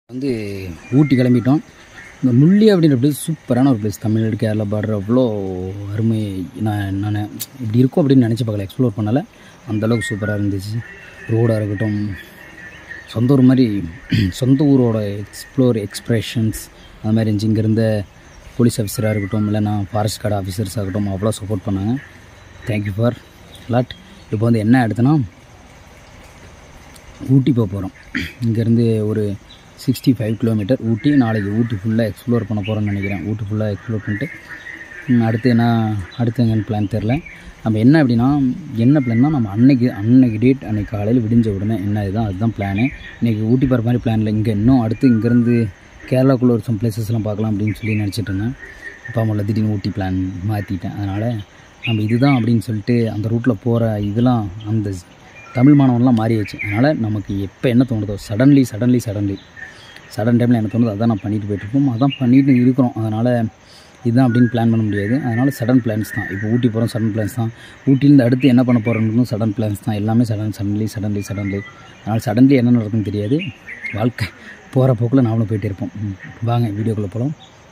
வந்து ஊட்டி கிளம்பிட்டோம் இந்த முள்ளி அப்படின்ற பிளேஸ் சூப்பரான ஒரு பிளேஸ் தமிழ்நாடு கேரளா பார்டர் அவ்வளோ அருமை நான் நான் இப்படி இருக்கும் அப்படின்னு நினச்சி பார்க்கல எக்ஸ்ப்ளோர் பண்ணலை அந்தளவுக்கு சூப்பராக இருந்துச்சு ரோடாக இருக்கட்டும் சொந்த ஊர் மாதிரி சொந்த ஊரோட எக்ஸ்ப்ளோர் எக்ஸ்ப்ரெஷன்ஸ் அது மாதிரி இருந்துச்சு இங்கே இருந்த போலீஸ் ஆஃபீஸராக இருக்கட்டும் இல்லைனா ஃபாரஸ்ட் கார்டு ஆஃபீஸர்ஸ் ஆகட்டும் அவ்வளோ சப்போர்ட் பண்ணாங்க தேங்க்யூ ஃபார் லாட் இப்போ வந்து என்ன எடுத்தனா ஊட்டி போக போகிறோம் இங்கேருந்து ஒரு சிக்ஸ்டி ஃபைவ் கிலோமீட்டர் ஊட்டி நாளைக்கு ஊட்டி ஃபுல்லாக எக்ஸ்ப்ளோர் பண்ண போகிறோம்னு நினைக்கிறேன் ஊட்டி ஃபுல்லாக எக்ஸ்ப்ளோர் பண்ணிட்டு ம், அடுத்து என்ன அடுத்து எங்கன்னு பிளான் தெரில நம்ம என்ன அப்படின்னா என்ன பிளான்னா நம்ம அன்னைக்கு அன்னைக்கு டேட் அன்னைக்கு காலையில் விடிஞ்ச உடனே என்ன இதுதான் அதுதான் பிளானு இன்றைக்கி ஊட்டி போகிற மாதிரி பிளான் இல்லை இங்கே இன்னும் அடுத்து இங்கேருந்து கேரளாக்குள்ளே ஒரு சம் பிளேசஸ்லாம் பார்க்கலாம் அப்படின்னு சொல்லி நினச்சிட்டு இருந்தேன் இப்போ அவங்கள திடீர்னு ஊட்டி பிளான் மாற்றிட்டேன் அதனால் நம்ம இதுதான் அப்படின்னு சொல்லிட்டு அந்த ரூட்டில் போகிற இதெல்லாம் அந்த தமிழ் மாணவன்லாம் மாறியாச்சு அதனால் நமக்கு எப்போ என்ன தோணுதோ சடன்லி சடன்லி சடன்லி சடன் டைமில் என்ன தோணுதோ அதான் நான் பண்ணிட்டு போயிட்டுருக்கோம் அதான் பண்ணிட்டு இருக்கிறோம் அதனால் இதுதான் அப்படின்னு பிளான் பண்ண முடியாது அதனால் சடன் பிளான்ஸ் தான் இப்போ ஊட்டி போகிறோம் சடன் பிளான்ஸ் தான் ஊட்டிலேருந்து அடுத்து என்ன பண்ண போகிறோம்னு சடன் பிளான்ஸ் தான் எல்லாமே சடன் சடன்லி சடன்லி சடன்லி அதனால் சடன்லி என்ன நடக்குன்னு தெரியாது வாழ்க்கை போகிற போக்கில் நாமளும் போயிட்டே இருப்போம் ம். வாங்க வீடியோக்குள்ளே போகலாம்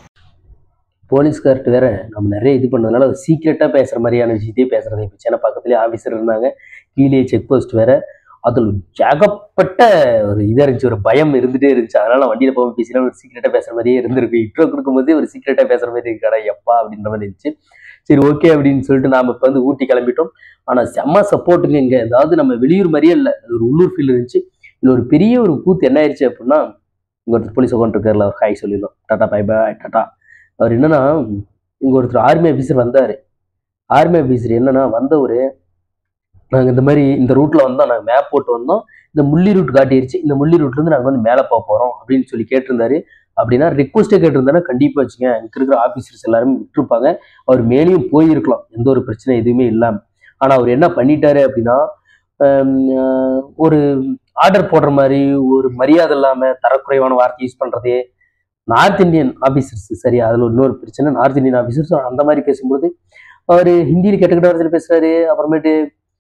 போலீஸ்கார்ட்டு வேற நம்ம நிறைய இது பண்ணதுனால சீக்கிரட்டாக பேசுகிற மாதிரியான விஷயத்தையே பேசுகிறதே இப்போ சேன பக்கத்துலேயே ஆஃபீஸர் இருந்தாங்க கீழே செக் போஸ்ட் வேற அதில் ஏகப்பட்ட ஒரு இதாக இருந்துச்சு ஒரு பயம் இருந்துகிட்டே இருந்துச்சு அதனால நான் வண்டியில் போக பேசினா ஒரு சீக்கிரட்டாக பேசுகிற மாதிரியே இருந்திருக்கு இன்ட்ரோ கொடுக்கும்போதே ஒரு சீக்கிரட்டாக பேசுகிற மாதிரி இருக்காடா எப்பா அப்படின்ற மாதிரி இருந்துச்சு சரி ஓகே அப்படின்னு சொல்லிட்டு நாம் இப்போ வந்து ஊட்டி கிளம்பிட்டோம் ஆனால் செம்ம சப்போர்ட்டுங்க இங்கே அதாவது நம்ம வெளியூர் மாதிரியே இல்லை அது ஒரு உள்ளூர் ஃபீல் இருந்துச்சு இதில் ஒரு பெரிய ஒரு கூத்து என்ன ஆயிடுச்சு அப்படின்னா இங்கே ஒருத்தர் போலீஸ் உட்காந்துருக்காருல அவர் ஹாய் சொல்லிடலாம் டாட்டா பை பாய் டாட்டா அவர் என்னன்னா இங்கே ஒருத்தர் ஆர்மி ஆஃபீஸர் வந்தார் ஆர்மி ஆஃபீஸர் என்னன்னா வந்தவர் நாங்கள் இந்த மாதிரி இந்த ரூட்டில் வந்தோம் நாங்கள் மேப் போட்டு வந்தோம் இந்த முள்ளி ரூட் காட்டிருச்சு இந்த முள்ளி ரூட்லேருந்து நாங்கள் வந்து மேலே போக போகிறோம் அப்படின்னு சொல்லி கேட்டிருந்தாரு அப்படின்னா ரெக்வஸ்ட்டே கேட்டிருந்தாருன்னா கண்டிப்பாக வச்சுங்க இங்கே இருக்கிற ஆஃபீஸர்ஸ் எல்லாருமே விட்டுருப்பாங்க அவர் மேலேயும் போயிருக்கலாம் எந்த ஒரு பிரச்சனை எதுவுமே இல்லாமல் ஆனால் அவர் என்ன பண்ணிட்டாரு அப்படின்னா ஹம், ஆஹ், ஒரு ஆர்டர் போடுற மாதிரி ஒரு மரியாதை இல்லாமல் தரக்குறைவான வார்த்தை யூஸ் பண்ணுறதே நார்த் இந்தியன் ஆஃபீஸர்ஸ் சரி அதில் இன்னொரு பிரச்சனை நார்த் இந்தியன் ஆஃபீஸர்ஸ் அந்த மாதிரி பேசும்போது அவர் ஹிந்தியில் கெட்ட வார்த்தையில் பேசுறாரு அப்புறமேட்டு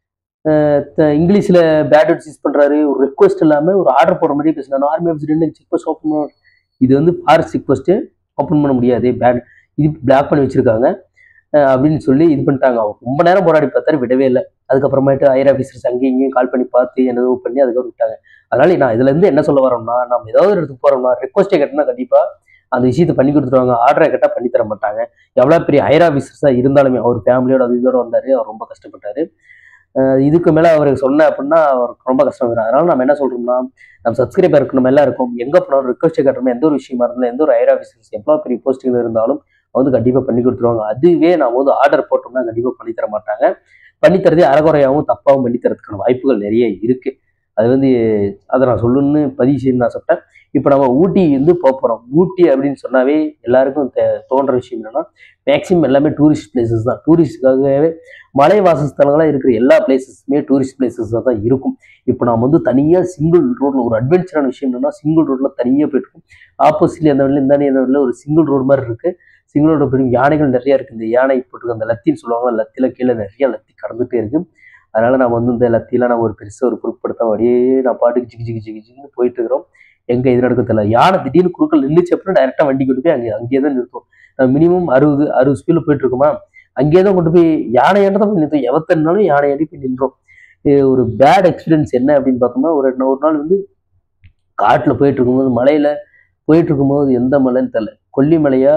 இங்கிலீஷில் பேட் வேர்ட்ஸ் யூஸ் பண்ணுறாரு ஒரு ரெக்வஸ்ட் இல்லாமல் ஒரு ஆர்டர் போடுற மாதிரி பேசுறாரு ஆர்மி ஆஃபீஸர் என்ன செக் போஸ்ட் ஓப்பன் பண்ண இது வந்து ஃபாரஸ்ட் செக் போஸ்ட்டு ஓப்பன் பண்ண முடியாது பேட் இது பிளாக் பண்ணி வச்சிருக்காங்க அஹ் அப்படின்னு சொல்லி இது பண்ணிட்டாங்க அவங்க ரொம்ப நேரம் போராடி பார்த்தாரு விடவே இல்லை அதுக்கப்புறமேட்டு ஹையர் ஆஃபீஸர்ஸ் அங்கேயும் இங்கேயும் கால் பண்ணி பார்த்து என்னதோ பண்ணி அதுக்கப்புறம் விட்டாங்க அதனால நான் இதுல இருந்து என்ன சொல்ல வரோம்னா நம்ம ஏதாவது ஒரு இடத்துக்கு போறோம்னா ரெக்வஸ்ட்டே கேட்டோம்னா கண்டிப்பா அந்த விஷயத்தை பண்ணி கொடுத்துருவாங்க ஆர்டரை கேட்டால் பண்ணி தர மாட்டாங்க எவ்வளோ பெரிய ஹையர் ஆஃபீஸர்ஸாக இருந்தாலுமே அவர் ஃபேமிலியோட அது இதோட வந்தார் அவர் ரொம்ப கஷ்டப்பட்டாரு அஹ் இதுக்கு மேலே அவருக்கு சொன்ன அப்படின்னா அவருக்கு ரொம்ப கஷ்டம் வரும் அதனால நம்ம என்ன சொல்றோம்னா நம்ம சப்ஸ்கிரைபர் இருக்கு நம்ம எல்லாம் இருக்கும் எங்கே போனாலும் ரிக்வஸ்ட் கேட்டோம் எந்த ஒரு விஷயமா இருந்தாலும் எந்த ஒரு ஹையர் ஆஃபீஸர்ஸ் எவ்வளோ பெரிய போஸ்டிங் இருந்தாலும் வந்து கண்டிப்பாக பண்ணி கொடுத்துருவாங்க அதுவே நாம வந்து ஆர்டர் போட்டோம்னா கண்டிப்பாக பண்ணி தர மாட்டாங்க பண்ணித்தரதே அறகுறையாகவும் தப்பாகவும் பண்ணி தரதுக்கான வாய்ப்புகள் நிறைய இருக்கு அது வந்து அதை நான் சொல்லணும்னு பதிவு செய்யணும்னு நான் சொல்லிட்டேன் இப்போ நம்ம ஊட்டி வந்து போக போகிறோம் ஊட்டி அப்படின்னு சொன்னாவே எல்லாருக்கும் தே- தோன்ற விஷயம் என்னன்னா மேக்ஸிமம் எல்லாமே டூரிஸ்ட் பிளேசஸ் தான் டூரிஸ்டுக்காகவே மலை வாசஸ்தலங்களாக இருக்கிற எல்லா பிளேசஸுமே டூரிஸ்ட் பிளேசஸாக தான் இருக்கும் இப்போ நாம் வந்து தனியாக சிங்கிள் ரோட்டில் ஒரு அட்வென்ச்சரான விஷயம் என்னன்னா சிங்கிள் ரோட்டில் தனியாக போயிட்டுருக்கோம் ஆப்போசிட்ல அந்த வழியில் இந்தாண்டி அந்த வழியில் ஒரு சிங்கிள் ரோடு மாதிரி இருக்கு சிங்கிள் ரோடு போயிட்டு யானைகள் நிறைய இருக்கு இந்த யானை போட்டு அந்த லத்தின்னு சொல்லுவாங்க லத்தில கீழே நிறைய லத்தி கடந்துட்டே இருக்கு அதனால நம்ம வந்து இந்த லத்திலாம் நம்ம ஒரு பெருசாக ஒரு பொருட்படுத்தாம அப்படியே நான் பாட்டுக்கு ஜிகி ஜிகி ஜிகி ஜிகின்னு போயிட்டு இருக்கிறோம் எங்க இது நடக்கும் தெரியல யானை திடீர்னு குறுக்கல் நின்றுச்சு அப்படின்னா டைரெக்டாக வண்டி கொண்டு போய் அங்கே அங்கேயே தான் நிறுத்தும் நம்ம மினிமம் அறுபது அறுபது ஸ்பீடில் போயிட்டு இருக்கோமா அங்கேயே தான் கொண்டு போய் யானையாண்ட தான் போய் நிறுத்தும் எவத்தனாலும் யானையாண்டி போய் நின்றோம் இது ஒரு பேட் எக்ஸ்பீரியன்ஸ் என்ன அப்படின்னு பார்த்தோம்னா ஒரு ஒரு நாள் வந்து காட்டில் போயிட்டு இருக்கும்போது மலையில போயிட்டு இருக்கும்போது எந்த மலைன்னு தெரில கொல்லிமலையா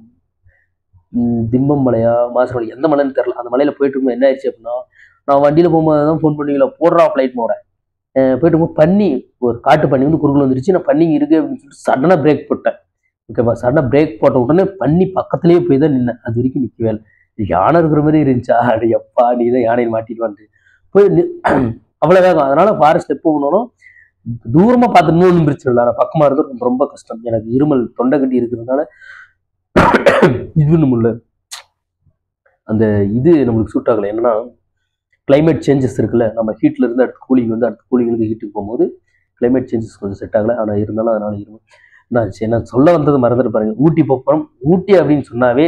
ம், திம்பம் மலையா மாசமலை எந்த மலைன்னு தெரில அந்த மலையில போயிட்டு இருக்கும்போது என்ன ஆயிடுச்சு அப்படின்னா நான் வண்டியில் போகும்போது தான் ஃபோன் பண்ணீங்களா போடுறா ஃப்ளைட் மோட போயிட்டு இருக்கும்போது பன்னி ஒரு காட்டு பன்னி வந்து குறுக்குல வந்துருச்சு நான் பன்னி இருக்கு அப்படின்னு சொல்லிட்டு சடனாக பிரேக் போட்டேன் ஓகேவா சடனாக பிரேக் போட்ட உடனே பன்னி பக்கத்துலேயே போய் தான் நின்னேன் அது வரைக்கும் நிற்கவே இல்லை யானை இருக்கிற மாதிரி இருந்துச்சா அட எப்பா நீ தான் யானையில் மாட்டிட்டு போய் நி- அவ்வளோ வேகம் அதனால ஃபாரஸ்ட் எப்போ போனாலும் தூரமாக பார்த்துன்னு ஒன்றும் பிரச்சனை இல்லை ஆனால் பக்கமாக இருந்தால் ரொம்ப ரொம்ப கஷ்டம் எனக்கு இருமல் தொண்டை கட்டி இருக்கிறதுனால இது பண்ண முடியல அந்த இது நம்மளுக்கு சூட் ஆகலை என்னன்னா climate சேஞ்சஸ் இருக்குல்ல நம்ம ஹீட்ல இருந்து அடுத்த கூலிங் வந்து அடுத்த கூலிங்லேருந்து ஹீட்டுக்கு போகும்போது climate சேஞ்சஸ் கொஞ்சம் செட் ஆகலை ஆனால் இருந்தாலும் அதனால இருமல் நான் சரி நான் சொல்ல வந்தது மறந்துட்டு பாருங்க ஊட்டி போகிறோம் ஊட்டி அப்படின்னு சொன்னாவே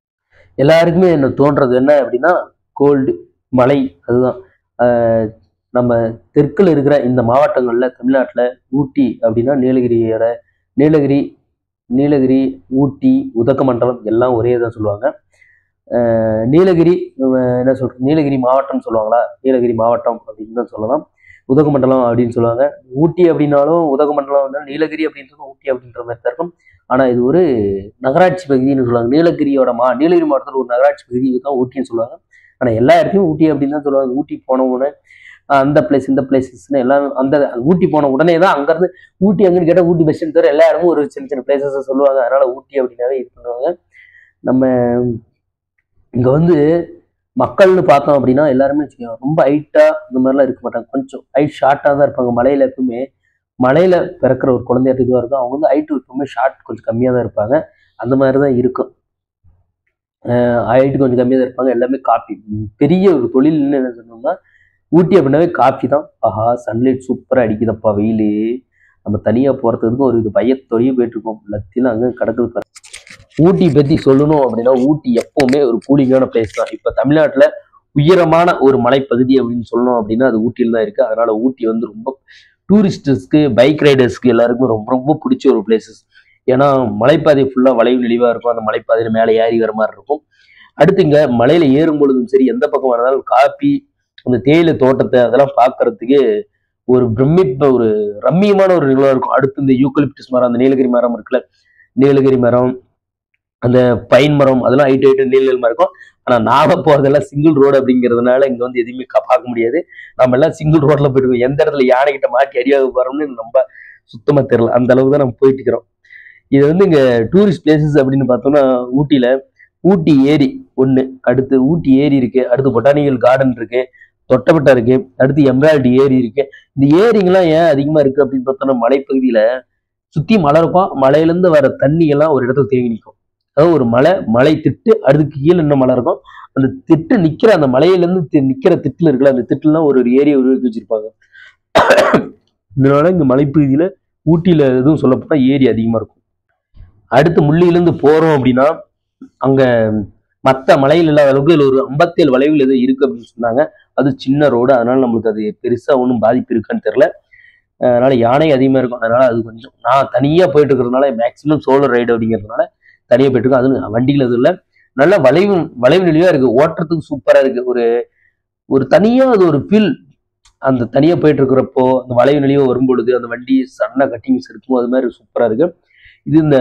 எல்லாருக்குமே என்ன தோன்றது என்ன அப்படின்னா கோல்டு மலை அதுதான் ஆஹ் நம்ம தெற்குல இருக்கிற இந்த மாவட்டங்களில் தமிழ்நாட்டில் ஊட்டி அப்படின்னா நீலகிரியோட நீலகிரி நீலகிரி ஊட்டி உதகமண்டலம் எல்லாம் ஒரே தான் சொல்லுவாங்க அஹ் நீலகிரி அஹ் என்ன சொல்றது நீலகிரி மாவட்டம் சொல்லுவாங்களா நீலகிரி மாவட்டம் அப்படின்னு தான் சொல்லலாம் உதகமண்டலம் அப்படின்னு சொல்லுவாங்க ஊட்டி அப்படின்னாலும் உதகமண்டலம் இருந்தாலும் நீலகிரி அப்படின்றது ஊட்டி அப்படின்ற மாதிரி தான் இருக்கும் ஆனால் இது ஒரு நகராட்சி பகுதின்னு சொல்லுவாங்க நீலகிரியோட மா நீலகிரி மாவட்டத்தில் ஒரு நகராட்சி பகுதி தான் ஊட்டின்னு சொல்லுவாங்க ஆனால் எல்லா இடத்தையும் ஊட்டி அப்படின்னு தான் சொல்லுவாங்க ஊட்டி போன உடனே ஆஹ் அந்த பிளேஸ் இந்த பிளேசஸ்னு எல்லாம் அந்த ஊட்டி போன உடனே தான் அங்கேருந்து ஊட்டி அங்கன்னு கேட்டால் ஊட்டி பெஸ்ட்னு தவிர எல்லா இடமும் ஒரு சின்ன சின்ன பிளேசஸை சொல்லுவாங்க அதனால ஊட்டி அப்படின்னாவே இது பண்ணுவாங்க நம்ம இங்கே வந்து மக்கள்னு பார்த்தோம் அப்படின்னா எல்லாருமே வச்சுக்கோங்க ரொம்ப ஹைட்டாக இந்த மாதிரிலாம் இருக்க மாட்டாங்க கொஞ்சம் ஹைட் ஷார்ட்டாக தான் இருப்பாங்க மலையில் எப்பவுமே மலையில் பிறக்கிற ஒரு குழந்தையாட்டு இதுவாக இருக்கும் அவங்க வந்து ஹைட்டு எப்பவுமே ஷார்ட் கொஞ்சம் கம்மியாக தான் இருப்பாங்க அந்த மாதிரி தான் இருக்கும் ஹைட்டு கொஞ்சம் கம்மியாக தான் இருப்பாங்க எல்லாமே காப்பி பெரிய ஒரு தொழில்னு என்ன சொன்னோம்னா ஊட்டி அப்படின்னாவே காஃபி தான் ஆஹா சன்லைட் சூப்பராக அடிக்குதப்பா வெயில் நம்ம தனியாக போகிறதுக்கு ஒரு இது பயத்தொழிய போயிட்டு இருக்கோம் லத்தியில் அங்கே கிடக்குது பாரு. ஊட்டி பற்றி சொல்லணும் அப்படின்னா ஊட்டி எப்பவுமே ஒரு கூலிங்கான பிளேஸ் தான் இப்போ தமிழ்நாட்டில் உயரமான ஒரு மலைப்பகுதி அப்படின்னு சொல்லணும் அப்படின்னா அது ஊட்டியில் தான் இருக்குது அதனால ஊட்டி வந்து ரொம்ப டூரிஸ்டர்ஸ்க்கு பைக் ரைடர்ஸ்க்கு எல்லாருக்குமே ரொம்ப ரொம்ப பிடிச்ச ஒரு பிளேசஸ் ஏன்னா மலைப்பாதை ஃபுல்லாக வளைவு நெளிவாக இருக்கும் அந்த மலைப்பாதையில் மேலே ஏறி வர மாதிரி இருக்கும் அடுத்து இங்கே மலையில் ஏறும் பொழுதும் சரி எந்த பக்கம் இருந்தாலும் காப்பி அந்த தேயிலை தோட்டத்தை அதெல்லாம் பார்க்கறதுக்கு ஒரு பிரமிப்ப ஒரு ரம்மியமான ஒரு நிகழ்வாக இருக்கும் அடுத்து இந்த யூக்கலிப்டஸ் மரம் அந்த நீலகிரி மரம் இருக்குல்ல நீலகிரி மரம் அந்த பைன் மரம் அதெல்லாம் ஹைட் ஹைட்டு நீலகிரி இருக்கும் ஆனால் நாம போகிறதெல்லாம் சிங்கிள் ரோடு அப்படிங்கிறதுனால இங்கே வந்து எதுவுமே க- பார்க்க முடியாது நம்ம எல்லாம் சிங்கிள் ரோட்ல போயிருக்கோம் எந்த இடத்துல யானை கிட்ட மாட்டி அடியாக போகிறோம்னு நம்ம சுத்தமாக தெரியல அந்த அளவுக்கு தான் நம்ம போயிட்டு இருக்கிறோம் இது வந்து இங்கே டூரிஸ்ட் பிளேசஸ் அப்படின்னு பார்த்தோம்னா ஊட்டியில் ஊட்டி ஏரி ஒன்று அடுத்து ஊட்டி ஏரி இருக்கு அடுத்து பொட்டானிக்கல் கார்டன் இருக்கு தொட்டபெட்டா இருக்கு அடுத்து எம்ராய்டு ஏரி இருக்கு இந்த ஏரிங்கெல்லாம் ஏன் அதிகமா இருக்கு அப்படின்னு பார்த்தோம்னா மலைப்பகுதியில சுத்தி மலை இருக்கும் மலையிலேருந்து வர தண்ணி எல்லாம் ஒரு இடத்துல தேங்கி நிற்கும் அதாவது ஒரு மலை மலை திட்டு அதுக்கு கீழே இன்னும் மலை இருக்கும் அந்த திட்டு நிக்கிற அந்த மலையிலேருந்து தி- நிக்கிற திட்டுல இருக்குல்ல அந்த திட்டுலாம் ஒரு ஒரு ஏரியை உருவாக்கி வச்சிருப்பாங்க இதனால இங்க மலைப்பகுதியில ஊட்டியில எதுவும் சொல்லப்போனா ஏரி அதிகமா இருக்கும் அடுத்து முள்ளியிலேருந்து போறோம் அப்படின்னா அங்க மற்ற மலையில் இல்லாத அளவுக்கு இதுல ஒரு ஐம்பத்தேழு வளைவில் எதோ இருக்கு அப்படின்னு சொன்னாங்க அது சின்ன ரோடு அதனால நம்மளுக்கு அது பெருசா ஒன்றும் பாதிப்பு இருக்கான்னு தெரியல அஹ் அதனால யானை அதிகமா இருக்கும் அதனால அது கொஞ்சம் நான் தனியா போயிட்டு இருக்கிறதுனால மேக்ஸிமம் சோலோ ரைடு அப்படிங்கிறதுனால தனியா போயிட்டு இருக்கோம் அது வண்டிகள் எதுவும் இல்லை நல்ல வளைவு வளைவு நிலையா இருக்கு ஓட்டுறதுக்கு சூப்பரா இருக்கு ஒரு ஒரு தனியா அது ஒரு ஃபீல் அந்த தனியா போயிட்டு இருக்கிறப்போ அந்த வளைவு நிலையோ வரும்பொழுது அந்த வண்டி சன்னா கட்டிங்ஸ் இருக்கும் அது மாதிரி சூப்பரா இருக்கு இது இந்த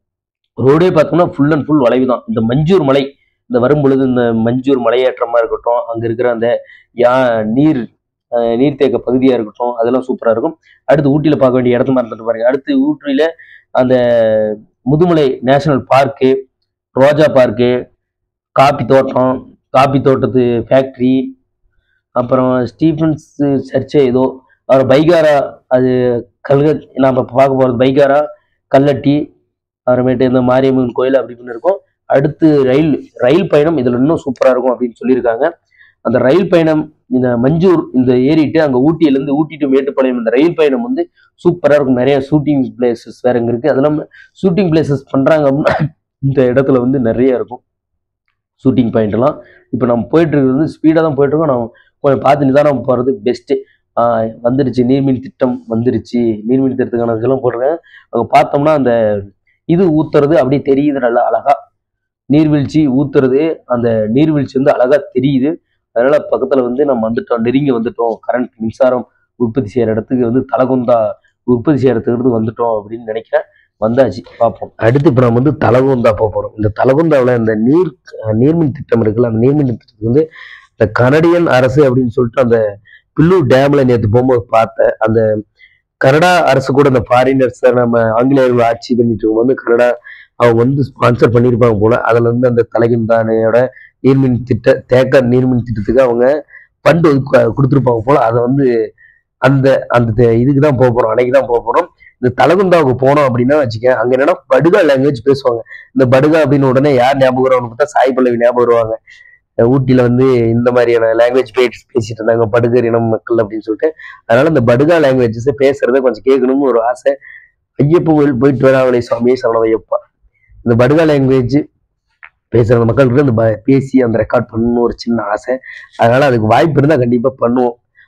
ரோடே பார்த்தோம்னா ஃபுல் அண்ட் ஃபுல் வளைவு தான் இந்த மஞ்சூர் மலை இந்த வரும்பொழுது இந்த மஞ்சூர் மலையேற்றமா இருக்கட்டும் அங்க இருக்கிற அந்த யா நீர் அஹ், நீர்த்தேக்க பகுதியா இருக்கட்டும் அதெல்லாம் சூப்பரா இருக்கும் அடுத்து ஊட்டியில பார்க்க வேண்டிய இடத்த மறந்துட்டு பாருங்க அடுத்து ஊட்டியில அந்த முதுமலை நேஷனல் பார்க்கு ரோஜா பார்க்கு காப்பி தோட்டம் காப்பி தோட்டத்து ஃபேக்ட்ரி அப்புறம் ஸ்டீஃபன்ஸ் சர்ச்சே ஏதோ அப்புறம் பைகாரா அது கல்க நம்ம பார்க்க போகிறது பைகாரா கல்லட்டி அப்புறமேட்டு இந்த மாரியம்மன் கோயில் அப்படி இப்படின்னு இருக்கும் அடுத்து ரயில் ரயில் பயணம் இதில் இன்னும் சூப்பராக இருக்கும் அப்படின்னு சொல்லியிருக்காங்க அந்த ரயில் பயணம் இந்த மஞ்சூர் இந்த ஏறிட்டு அங்கே ஊட்டியிலேருந்து ஊட்டி டு மேட்டுப்பாளையம் இந்த ரயில் பயணம் வந்து சூப்பராக இருக்கும் நிறைய ஷூட்டிங் பிளேசஸ் வேற இங்கே இருக்குது அதெல்லாம் ஷூட்டிங் பிளேசஸ் பண்ணுறாங்க அப்படின்னா இந்த இடத்துல வந்து நிறைய இருக்கும் ஷூட்டிங் பாயிண்ட்லாம் இப்போ நம்ம போயிட்டு இருக்கிறது வந்து ஸ்பீடாக தான் போயிட்டு இருக்கோம் நம்ம கொஞ்சம் பார்த்து நிதானம் போகிறது பெஸ்ட்டு வந்துருச்சு நீர்மின் திட்டம் வந்துருச்சு நீர்மின் திட்டத்துக்கான இதெல்லாம் போட்டிருக்காங்க அங்கே பார்த்தோம்னா அந்த இது ஊத்துறது அப்படியே தெரியுது நல்லா அழகா நீர்வீழ்ச்சி ஊத்துறது அந்த நீர்வீழ்ச்சி வந்து அழகா தெரியுது அதனால பக்கத்துல வந்து நம்ம வந்துட்டோம் நெருங்கி வந்துட்டோம் கரண்ட் மின்சாரம் உற்பத்தி செய்யற இடத்துக்கு வந்து தலகுந்தா உற்பத்தி செய்யற இடத்துக்கு வந்துட்டோம் அப்படின்னு நினைக்கிறேன் வந்தாச்சு பார்ப்போம் அடுத்து இப்போ நம்ம வந்து தலகுந்தா போக போறோம் இந்த தலகுந்தாவில் இந்த நீர் நீர்மின் திட்டம் இருக்குல்ல அந்த நீர்மின் திட்டத்துக்கு வந்து இந்த கனடியன் அரசு அப்படின்னு சொல்லிட்டு அந்த பில்லூர் டேம்ல நேற்று போகும்போது பார்த்தேன் அந்த கனடா அரசு கூட இந்த ஃபாரினர்ஸ் நம்ம ஆங்கிலேயர்கள் ஆட்சி பண்ணிட்டு இருக்கும்போது கனடா அவங்க வந்து ஸ்பான்சர் பண்ணியிருப்பாங்க போல அதுல இருந்து அந்த தலைகுந்தானையோட நீர்மின் திட்ட தேக்க நீர்மின் திட்டத்துக்கு அவங்க ஃபண்ட் கொடுத்துருப்பாங்க போல அதை வந்து அந்த அந்த தே- இதுக்கு தான் போக போறோம் அன்னைக்கு தான் போக போறோம் இந்த தலகுந்தாவுக்கு போனோம் அப்படின்னா வச்சுக்க அங்க என்னன்னா படுகா லாங்குவேஜ் பேசுவாங்க இந்த படுகா அப்படின்னு உடனே யார் ஞாபகம் வருவாங்கன்னு பார்த்தா சாய் பல்லவி ஞாபகம் வருவாங்க அஹ் ஊட்டியில வந்து இந்த மாதிரியான லாங்குவேஜ் பேசி பேசிட்டு இருந்தாங்க படுகர் இனம் மக்கள் அப்படின்னு சொல்லிட்டு அதனால இந்த படுகா லாங்குவேஜஸ் பேசுறத கொஞ்சம் கேட்கணும்னு ஒரு ஆசை ஐயப்ப கோயில் போயிட்டு வராங்களே சுவாமி சரணம் ஐயப்பா இந்த படுகா லாங்குவேஜ் பேசுற மக்கள்கிட்ட இந்த ப- பேசி அந்த ரெக்கார்ட் பண்ணணும்னு ஒரு சின்ன ஆசை அதனால அதுக்கு வாய்ப்பு இருந்தால் கண்டிப்பா பண்ணுவோம்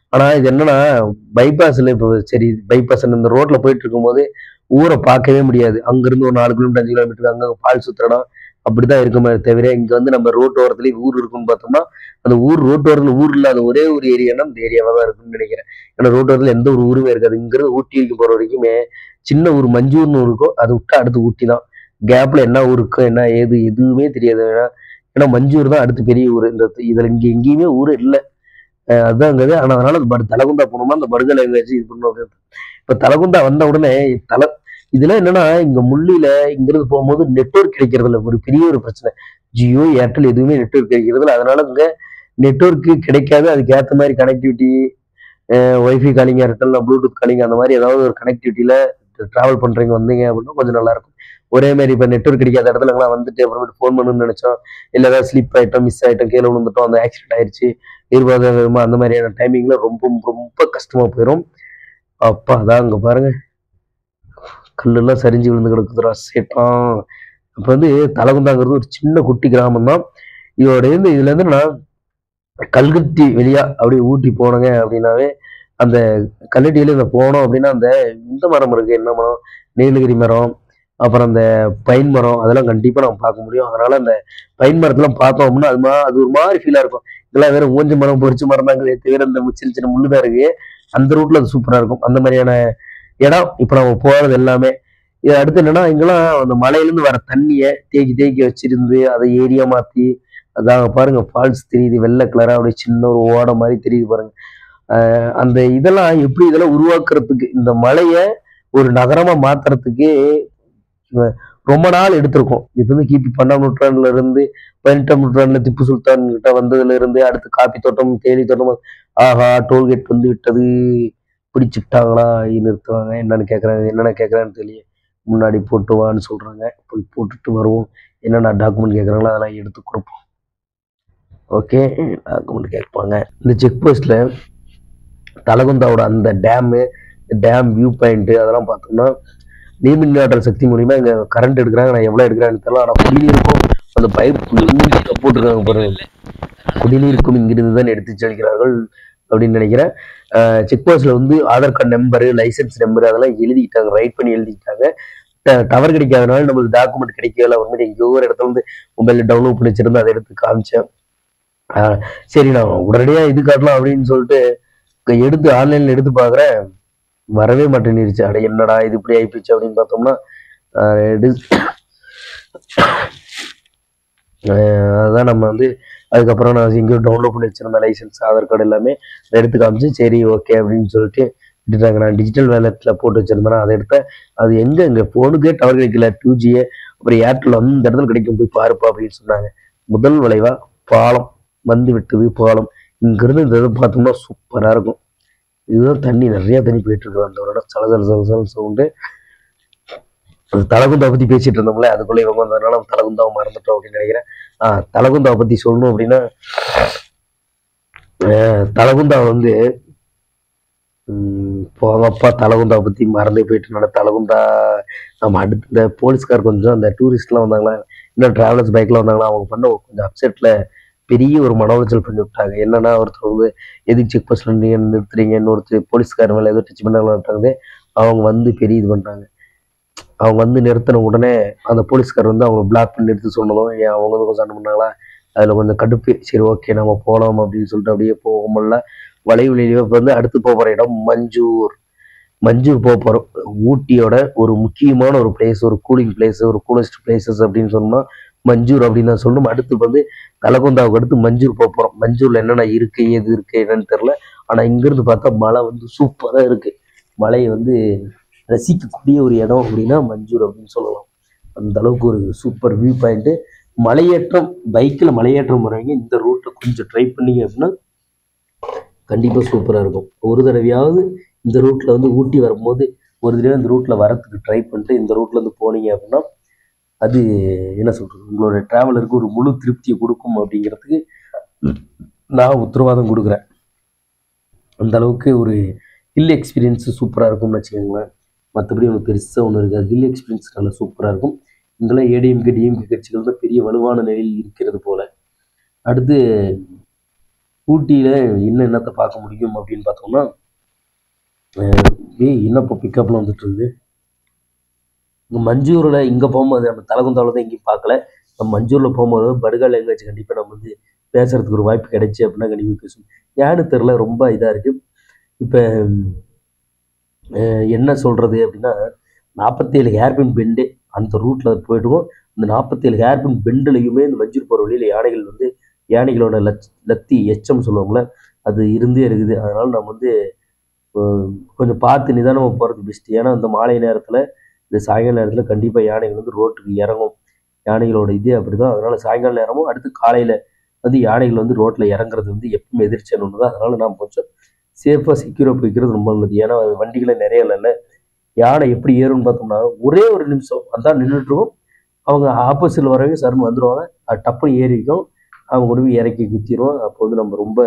ஆனால் இது என்னன்னா பைபாஸில் இப்போ சரி பைபாஸ் இந்த ரோட்டில் போயிட்டு இருக்கும்போது ஊரை பார்க்கவே முடியாது அங்கேருந்து ஒரு நாலு கிலோமீட்டர் அஞ்சு கிலோமீட்டர் அங்கே பால் சுற்றுறோம் அப்படிதான் இருக்குமே தவிர இங்கே வந்து நம்ம ரோட்டு ஓரத்துலேயே ஊர் இருக்குன்னு பார்த்தோம்னா அந்த ஊர் ரோட்டு ஓரத்தில் ஊர் இல்லாத ஒரே ஒரு ஏரியானா இந்த ஏரியாவாக தான் இருக்குன்னு நினைக்கிறேன் ஏன்னா ரோட்டு ஓரத்தில் எந்த ஒரு ஊருமே இருக்காது இங்கிருந்து ஊட்டி வரைக்கும் போகிற வரைக்குமே சின்ன ஊர் மஞ்சூர்னு ஊர் இருக்கும் அதை விட்டா அடுத்து ஊட்டி தான் கேப்பில் என்ன ஊர் இருக்கும் என்ன ஏது எதுவுமே தெரியாது ஏன்னா ஏன்னா மஞ்சூர் தான் அடுத்து பெரிய ஊர் இந்த இதில் இங்கே எங்கேயுமே ஊர் இல்லை அதுதாங்கிறது ஆனால் அதனால அது படு தலகுந்தா போனோமா அந்த படுகலை எங்கேயாச்சும் இது பண்ணணும் அப்படின்னு இப்போ தலகுந்தா வந்த உடனே தலை இதெல்லாம் என்னன்னா இங்க முள்ளியில இங்கிருந்து போகும்போது நெட்வொர்க் கிடைக்கிறதுல ஒரு பெரிய ஒரு பிரச்சனை ஜியோ ஏர்டெல் எதுவுமே நெட்வொர்க் கிடைக்கிறதுல அதனால இங்க நெட்வொர்க் கிடைக்காது அதுக்கு ஏற்ற மாதிரி connectivity wifi calling Airtel bluetooth calling அந்த மாதிரி ஏதாவது ஒரு கனெக்டிவிட்டியில டிராவல் பண்றீங்க வந்தீங்க அப்படின்னா கொஞ்சம் நல்லா இருக்கும் ஒரே மாதிரி இப்போ நெட்வொர்க் கிடைக்காத இடத்துல எல்லாம் வந்துட்டு அப்புறமேட்டு ஃபோன் பண்ணணும்னு நினைச்சோம் இல்லை ஏதாவது ஸ்லிப் ஆயிட்டோம் மிஸ் ஆயிட்டோம் கீழே விழுந்துட்டோம் அந்த ஆக்சிடென்ட் ஆயிடுச்சு இருபது விதமா அந்த மாதிரியான டைமிங்ல ரொம்ப ரொம்ப கஷ்டமா போயிடும் அப்பா அதான் அங்க பாருங்க கல்லெல்லாம் சரிஞ்சு விழுந்து கிடக்குதுடா சேட்டான் அப்போ வந்து தலகுந்தாங்கிறது ஒரு சின்ன குட்டி கிராமம் தான் இதோட இருந்து இதுல இருந்து நான் கல்கட்டி வெளியா அப்படியே ஊட்டி போனோங்க அப்படின்னாவே அந்த கல்லட்டியில இந்த போனோம் அப்படின்னா அந்த இந்த மரம் இருக்கு என்ன மரம் நீலகிரி மரம் அப்புறம் அந்த பைன் மரம் அதெல்லாம் கண்டிப்பா நம்ம பார்க்க முடியும் அதனால அந்த பைன் மரத்தெல்லாம் பார்த்தோம் அப்படின்னா அது மா அது ஒரு மாதிரி ஃபீலா இருக்கும் இதெல்லாம் வேற ஊஞ்ச மரம் பொறிச்ச மரம் தாங்க தவிர இந்த சின்ன சின்ன முள்ளு தான் இருக்கு அந்த ரூட்ல அது சூப்பரா இருக்கும் அந்த மாதிரியான இடம் இப்போ நம்ம போறது எல்லாமே இது அடுத்து என்னன்னா இங்கெல்லாம் அந்த மலையிலேருந்து வர தண்ணியை தேக்கி தேக்கி வச்சிருந்து அதை ஏரியா மாத்தி அதான் பாருங்க ஃபால்ஸ் தெரியுது வெள்ளை கலரா அப்படியே சின்ன ஒரு ஓடை மாதிரி தெரியுது பாருங்க ஆஹ் அந்த இதெல்லாம் எப்படி இதெல்லாம் உருவாக்குறதுக்கு இந்த மலையை ஒரு நகரமா மாத்துறதுக்கு அஹ் ரொம்ப நாள் எடுத்திருக்கும் இப்போ வந்து கிபி பன்னெண்டாம் நூற்றாண்டுல இருந்து பதினெட்டாம் நூற்றாண்டுல திப்பு சுல்தான் கிட்ட வந்ததுல இருந்து அடுத்து காப்பி தோட்டம் தேயிலை தோட்டம் ஆஹா டோல்கேட் வந்து விட்டது பிடிச்சிட்டாங்களா நிறுத்துவாங்க என்னன்னு கேட்குறாங்க என்னென்ன கேட்குறான்னு தெரியல முன்னாடி போட்டு வான்னு சொல்கிறாங்க போய் போட்டுட்டு வருவோம் என்னென்ன டாக்குமெண்ட் கேட்குறாங்களோ அதெல்லாம் எடுத்து கொடுப்போம் ஓகே டாக்குமெண்ட் கேட்பாங்க இந்த செக் போஸ்ட்டில் தலகுந்தாவோட அந்த டேமு டேம் வியூ பாயிண்ட்டு அதெல்லாம் பார்த்தோம்னா நீர்மின் ஆற்றல் சக்தி மூலியமா இங்கே கரண்ட் எடுக்கிறாங்க நான் எவ்வளோ எடுக்கிறான்னு தெரியல ஆனால் குடிநீருக்கும் அந்த பைப் போட்டிருக்காங்க பாருங்க குடிநீருக்கும் இங்கிருந்து தான் எடுத்து செல்கிறார்கள் அப்படின்னு நினைக்கிறேன் செக் போஸ்ட்ல வந்து Aadhaar card number licence number அதெல்லாம் எழுதிக்கிட்டாங்க ரைட் பண்ணி எழுதிக்கிட்டாங்க டவர் கிடைக்காதனால நம்மளுக்கு டாக்குமெண்ட் கிடைக்கல ஒரு மாதிரி எங்கேயோ ஒரு இடத்துல வந்து மொபைலில் டவுன்லோட் பண்ணி வச்சிருந்து அதை எடுத்து காமிச்சேன் ஆஹ் சரி நான் உடனடியாக இது காட்டலாம் அப்படின்னு சொல்லிட்டு இங்க எடுத்து ஆன்லைனில் எடுத்து பார்க்குறேன் வரவே மாட்டேன்னுருச்சு அட என்னடா இது இப்படி ஆயிப்போச்சு அப்படின்னு பார்த்தோம்னா ஆஹ் எடு ஆஹ் அதான் நம்ம வந்து அதுக்கப்புறம் நான் எங்கேயோ டவுன்லோட் பண்ணி வச்சிருந்த லைசென்ஸ் ஆதார் கார்டு எல்லாமே அதை எடுத்து காமிச்சு சரி ஓகே அப்படின்னு சொல்லிட்டு விட்டுட்டாங்க நான் டிஜிட்டல் வேலெட்டில் போட்டு வச்சிருந்தேன் அதை எடுத்தேன் அது எங்கே இங்கே ஃபோனுக்கே டவர் கிடைக்கல டூ ஜியே அப்புறம் ஏர்டெல் அந்த இடத்துல கிடைக்கும் போய் பாருப்பா அப்படின்னு சொன்னாங்க முதல் விளைவா பாலம் வந்து விட்டது பாலம் இங்கிருந்து இந்த இதை பார்த்தோம்னா சூப்பராக இருக்கும் இதுதான் தண்ணி நிறைய தண்ணி போயிட்டு இருக்கு அந்த ஒரு இடம் சலசல சலசல சவுண்டு அந்த தலகுந்தாவை பற்றி பேசிட்டு இருந்தோம்ல அதுக்குள்ளே இவங்க வந்ததுனால நம்ம தலகுந்தாவை மறந்துட்டோம் அப்படின்னு நினைக்கிறேன் ஆ தலகுந்தாவை பற்றி சொல்லணும் அப்படின்னா அஹ் தலகுந்தா வந்து ம், போங்கப்பா தலகுந்தாவை பற்றி மறந்தே போயிட்டு தலகுந்தா நம்ம அடுத்து இந்த போலீஸ்கார் கொஞ்சம் அந்த டூரிஸ்ட்லாம் வந்தாங்களா இன்னும் டிராவலர்ஸ் பைக்கில் வந்தாங்களா அவங்க பண்ண ஒரு கொஞ்சம் அப்செட்டில் பெரிய ஒரு மன உளைச்சல் பண்ணி விட்டாங்க என்னன்னா ஒருத்தர் வந்து எதுக்கு செக் போஸ்ட்ல நீங்க நிறுத்துறீங்க இன்னொருத்தர் போலீஸ்கார் மேலே ஏதோ டச் பண்ணாங்க அவங்க வந்து பெரிய இது பண்ணிட்டாங்க அவங்க வந்து நிறுத்தின உடனே அந்த போலீஸ்கார் வந்து அவங்க பிளாக் பண்ணி நிறுத்த சொன்னதும் ஏன் அவங்க வந்து கொஞ்சம் சண்டை பண்ணாங்களா அதில் கொஞ்சம் கடுப்பு சரி ஓகே நம்ம போகலாம் அப்படின்னு சொல்லிட்டு அப்படியே போக முடியல வளைவுலையிலேயே வந்து அடுத்து போக போகிற இடம் மஞ்சூர் மஞ்சூர் போக போகிறோம் ஊட்டியோட ஒரு முக்கியமான ஒரு பிளேஸ் ஒரு கூலிங் பிளேஸ் ஒரு கூலஸ்ட் பிளேசஸ் அப்படின்னு சொன்னோம்னா மஞ்சூர் அப்படின்னு தான் சொல்லணும் அடுத்து வந்து தலகுந்தாவுக்கு அடுத்து மஞ்சூர் போக போகிறோம் மஞ்சூரில் என்னென்ன இருக்கு எது இருக்கு என்னன்னு தெரில ஆனால் இங்கேருந்து பார்த்தா மழை வந்து சூப்பராக இருக்கு மலையை வந்து ரசிக்கக்கூடிய ஒரு இடம் அப்படின்னா மஞ்சூர் அப்படின்னு சொல்லலாம் அந்த அளவுக்கு ஒரு சூப்பர் வியூ பாயிண்ட்டு மலையேற்றம் பைக்கில் மலையேற்றம் வரவங்க இந்த ரூட்டை கொஞ்சம் ட்ரை பண்ணீங்க அப்படின்னா கண்டிப்பாக சூப்பராக இருக்கும் ஒரு தடவையாவது இந்த ரூட்டில் வந்து ஊட்டி வரும்போது ஒரு தடவை இந்த ரூட்டில் வரத்துக்கு ட்ரை பண்ணிட்டு இந்த ரூட்ல இருந்து போனீங்க அப்படின்னா அது என்ன சொல்கிறது உங்களோட ட்ராவலருக்கு ஒரு முழு திருப்தியை கொடுக்கும் அப்படிங்கிறதுக்கு நான் உத்தரவாதம் கொடுக்குறேன் அந்த அளவுக்கு ஒரு ஹில் எக்ஸ்பீரியன்ஸ் சூப்பராக இருக்கும்னு வச்சுக்கோங்களேன் மற்றபடி ஒன்று பெருசாக ஒன்று இருக்காது ஹில் எக்ஸ்பீரியன்ஸ் நல்லா சூப்பராக இருக்கும் இங்கெல்லாம் ஏடிஎம்கே டிஎம்கே கட்சிகள் தான் பெரிய வலுவான நிலையில் இருக்கிறது போல அடுத்து ஊட்டியில் இன்னும் என்னத்தை பார்க்க முடியும் அப்படின்னு பார்த்தோம்னா அஹ் ஏய் என்னப்போ பிக்கப்லாம் வந்துட்டு இருக்குது இங்கே மஞ்சூரில் இங்கே போகும்போது நம்ம தலகுந்தாவில் தான் எங்கேயும் பார்க்கல நம்ம மஞ்சூரில் போகும்போது படுகால் லாங்குவேஜ் கண்டிப்பாக நம்ம வந்து பேசுறதுக்கு ஒரு வாய்ப்பு கிடைச்சி அப்படின்னா கண்டிப்பாக பேசுவோம் ஏன்னு தெரில ரொம்ப இதாக இருக்குது இப்போ என்ன சொல்கிறது அப்படின்னா நாற்பத்தேழு ஹேர்பின் பெண்டு அந்த ரூட்டில் போயிடுவோம் இந்த நாற்பத்தேழு ஹேர்பின் பெண்டுலையுமே இந்த மஞ்சூர் போகிற வழியில் யானைகள் வந்து யானைகளோட லச் லத்தி எச்சம் சொல்லுவாங்கள்ல அது இருந்தே இருக்குது அதனால் நம்ம வந்து அஹ், கொஞ்சம் பார்த்து நிதானமாக போகிறது பெஸ்ட்டு ஏன்னா இந்த மாலை நேரத்தில் இந்த சாயங்கால நேரத்தில் கண்டிப்பாக யானைகள் வந்து ரோட்டுக்கு இறங்கும் யானைகளோட இது அப்படி தான் அதனால் சாயங்கால நேரமும் அடுத்து காலையில் வந்து யானைகள் வந்து ரோட்டில் இறங்குறது வந்து எப்பவுமே எதிர்ச்சல் ஒன்று தான் அதனால் நாம் கொஞ்சம் சேஃபாக செக்யூராக போய்க்கிறது ரொம்ப நல்லது ஏன்னா வண்டிகளை நிறைய இல்லைல்ல யானை எப்படி ஏறும்னு பார்த்தோம்னா ஒரே ஒரு நிமிஷம் அதான் நின்றுட்டுருக்கும் அவங்க ஆப்போசிட்டில் வரவே சர்மம் வந்துடுவாங்க அது டப்புன்னு ஏறிக்கும் அவங்க கொண்டு போய் இறக்கி குத்திடுவோம் அப்போ வந்து நம்ம ரொம்ப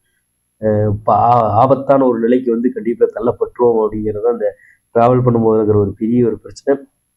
அஹ், இப்போ ஆ- ஆபத்தான ஒரு நிலைக்கு வந்து கண்டிப்பாக தள்ளப்பட்டுருவோம் அப்படிங்கிறது அந்த ட்ராவல் பண்ணும்போது இருக்கிற ஒரு பெரிய ஒரு பிரச்சனை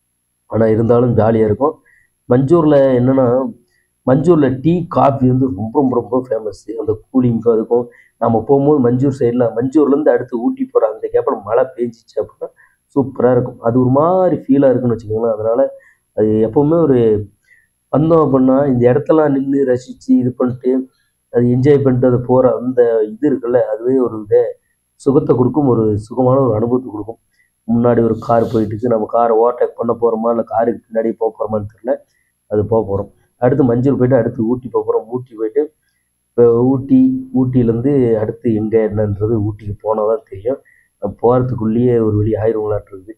ஆனால் இருந்தாலும் ஜாலியாக இருக்கும் மஞ்சூரில் என்னென்னா மஞ்சூரில் டீ காஃபி வந்து ரொம்ப ரொம்ப ரொம்ப ஃபேமஸ் அந்த கூலிங்க்கும் அதுக்கும் நம்ம போகும்போது மஞ்சூர் சைடில் மஞ்சூர்லேருந்து அடுத்து ஊட்டி போகிற அந்த கேப்பில் மழை பெஞ்சிச்சு அப்படின்னா சூப்பராக இருக்கும் அது ஒரு மாதிரி ஃபீலாக இருக்குன்னு வச்சுக்கோங்களேன் அதனால் அது எப்போவுமே ஒரு வந்தோம் அப்படின்னா இந்த இடத்தெல்லாம் நின்று ரசித்து இது பண்ணிட்டு அது என்ஜாய் பண்ணிட்டு அது போகிற அந்த இது இருக்குல்ல அதுவே ஒரு இதை சுகத்தை கொடுக்கும் ஒரு சுகமான ஒரு அனுபவத்தை கொடுக்கும் முன்னாடி ஒரு கார் போயிட்டு இருக்கு நம்ம காரை ஓவர்டேக் பண்ண போகிறோமா இல்லை காருக்கு பின்னாடி போக போகிறோமான்னு தெரியல அது போக போகிறோம் அடுத்து மஞ்சள் போயிட்டு அடுத்து ஊட்டி போக போகிறோம் ஊட்டி போயிட்டு இப்போ ஊட்டி ஊட்டியிலேருந்து அடுத்து எங்கே என்னன்றது ஊட்டிக்கு போனால் தான் தெரியும் போகிறதுக்குள்ளேயே ஒரு வழி ஆயிரங்களாட்டு இருக்குது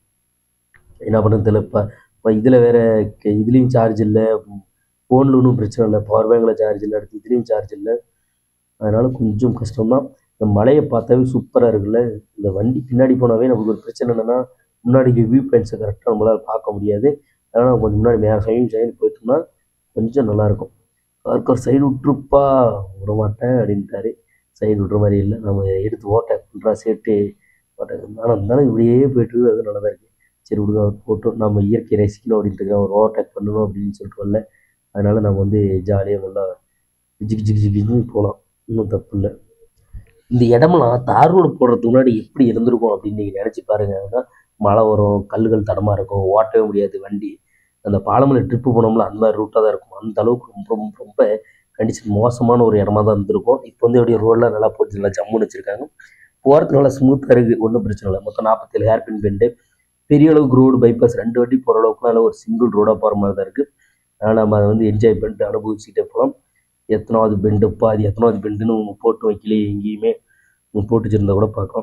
என்ன பண்ணுறது தெரியல இப்போ இப்போ இதில் வேறு இதுலேயும் சார்ஜ் இல்லை ஃபோனில் ஒன்றும் பிரச்சனை இல்லை பவர் பேங்கில் சார்ஜ் இல்லை அடுத்து இதுலேயும் சார்ஜ் இல்லை அதனால் கொஞ்சம் கஷ்டம்தான் இந்த மலையை பார்த்தாவே சூப்பராக இருக்குல்ல இந்த வண்டி பின்னாடி போனாவே நமக்கு ஒரு பிரச்சனை என்னென்னா முன்னாடி வியூ பாயிண்ட்ஸை கரெக்டாக நம்மளால் பார்க்க முடியாது அதனால் கொஞ்சம் முன்னாடி மே சைன் சைன் போயிட்டோம்னா கொஞ்சம் நல்லாயிருக்கும் கார்கர் சைடு விட்ருப்பா விட மாட்டேன் அப்படின்ட்டாரு சைடு விட்ற மாதிரி இல்லை நம்ம எடுத்து ஓட்டேக் பண்ணுறா சேர்த்து ஓட்டேக் ஆனால் இருந்தாலும் இப்படியே போயிட்டு இருக்குது அது நல்லா தான் இருக்குது சரி விடுங்க அவர் போட்டோம் நம்ம இயற்கை ரசிக்கணும் அப்படின்ட்டு அவர் ஓவர்டேக் பண்ணணும் அப்படின்னு சொல்லிட்டு வரல அதனால் நம்ம வந்து ஜாலியாக நல்லா ஜிகி ஜிகி ஜிகின்னு போகலாம் ஒன்றும் தப்பு இல்லை இந்த இடமெல்லாம் தார் ரோடு போடுறதுக்கு முன்னாடி எப்படி இருந்திருக்கும் அப்படின்னு நீங்கள் நினச்சி பாருங்க ஏன்னா மழை வரும் கல்லுகள் தடமாக இருக்கும் ஓட்டவே முடியாது வண்டி அந்த பாலமலை ட்ரிப்பு போனோம்ல அந்த மாதிரி ரூட்டாக தான் இருக்கும் அந்த அளவுக்கு ரொம்ப ரொம்ப ரொம்ப கண்டிஷன் மோசமான ஒரு இடமா தான் இருந்திருக்கும் இப்போ வந்து அப்படியே ரோடெலாம் நல்லா போட்டு நல்லா ஜம்முன்னு வச்சுருக்காங்க போகிறதுக்கு நல்லா ஸ்மூத்தாக இருக்குது ஒன்றும் பிரச்சனை இல்லை மொத்தம் நாற்பத்தேழு ஹேர்பின் பெண்டு பெரிய அளவுக்கு ரோடு பைபாஸ் ரெண்டு வாட்டி போகிற அளவுக்கு நல்ல ஒரு சிங்கிள் ரோடாக போகிற மாதிரி தான் இருக்குது அதனால் நம்ம அதை வந்து என்ஜாய் பண்ணிட்டு அனுபவிச்சுக்கிட்டே போகலாம் எத்தனாவது பெண்டுப்பா அது எத்தனாவது பெண்டுன்னு ஒன்று போட்டு வைக்கலையே எங்கேயுமே ஒன்று போட்டு வச்சுருந்தா கூட பார்க்கலாம்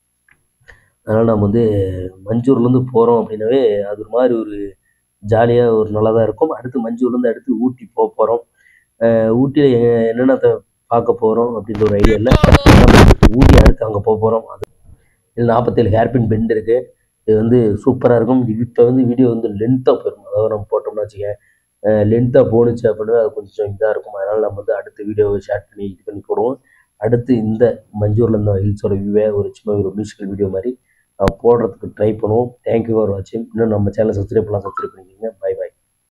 அதனால் நம்ம வந்து மஞ்சூர்லேருந்து போகிறோம் அப்படின்னாவே அது ஒரு மாதிரி ஒரு ஜாலியாக ஒரு நல்லா தான் இருக்கும் அடுத்து மஞ்சூர்லேருந்து அடுத்து ஊட்டி போக போகிறோம் ஊட்டியில் என்னென்ன பார்க்க போகிறோம் அப்படின்ற ஒரு ஐடியா இல்லை நம்ம ஊட்டி அடுத்து அங்கே போக போகிறோம் அது இதில் நாற்பத்தேழு ஹேர்பின் பெண்ட் இருக்குது இது வந்து சூப்பராக இருக்கும் இப்போ வந்து வீடியோ வந்து லென்த்தாக போயிடும் அதாவது நம்ம போட்டோம்னா வச்சுக்கேன் லென்த்தாக போணுச்சு அப்படின்னா அது கொஞ்சம் இதாக இருக்கும் அதனால் நம்ம வந்து அடுத்த வீடியோவை ஷேர் பண்ணி இது பண்ணி போடுவோம் அடுத்து இந்த மஞ்சூரில் இருந்த ஹில்ஸோட வியூவே ஒரு சின்ன ஒரு மியூசிக்கல் வீடியோ மாதிரி போடுறதுக்கு ட்ரை பண்ணுவோம் தேங்க்யூ ஃபார் வாட்சிங் இன்னும் நம்ம சேனலை சப்ஸ்கிரைப் பண்ணலாம் சப்ஸ்கிரைப் பண்ணிக்கோங்க பை பை